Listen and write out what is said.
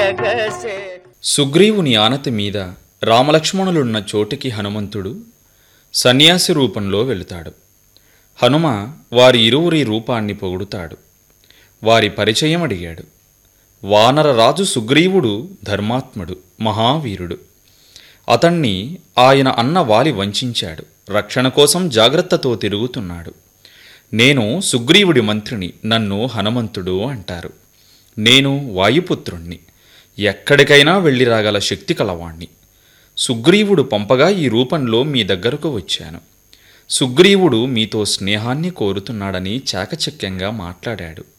ఎగసే సుగ్రీవుని ఆనతి మీద రామలక్ష్మణులున్న చోటికి హనుమంతుడు సన్యాసి రూపంలో వెళుతాడు హనుమ వారి ఇరువురి రూపాన్ని పొగుడుతాడు వారి పరిచయం అడిగాడు వానరరాజు సుగ్రీవుడు ధర్మాత్ముడు మహావీరుడు అతణ్ణి ఆయన అన్న వాలి వంచాడు రక్షణ కోసం జాగ్రత్తతో తిరుగుతున్నాడు నేను సుగ్రీవుడి మంత్రిని నన్ను హనుమంతుడు అంటారు నేను వాయుపుత్రుణ్ణి ఎక్కడికైనా వెళ్ళి రాగల శక్తి కలవాణ్ణి సుగ్రీవుడు పంపగా ఈ రూపంలో మీ దగ్గరకు వచ్చాను సుగ్రీవుడు మీతో స్నేహాన్ని కోరుతున్నాడని చాకచక్యంగా మాట్లాడాడు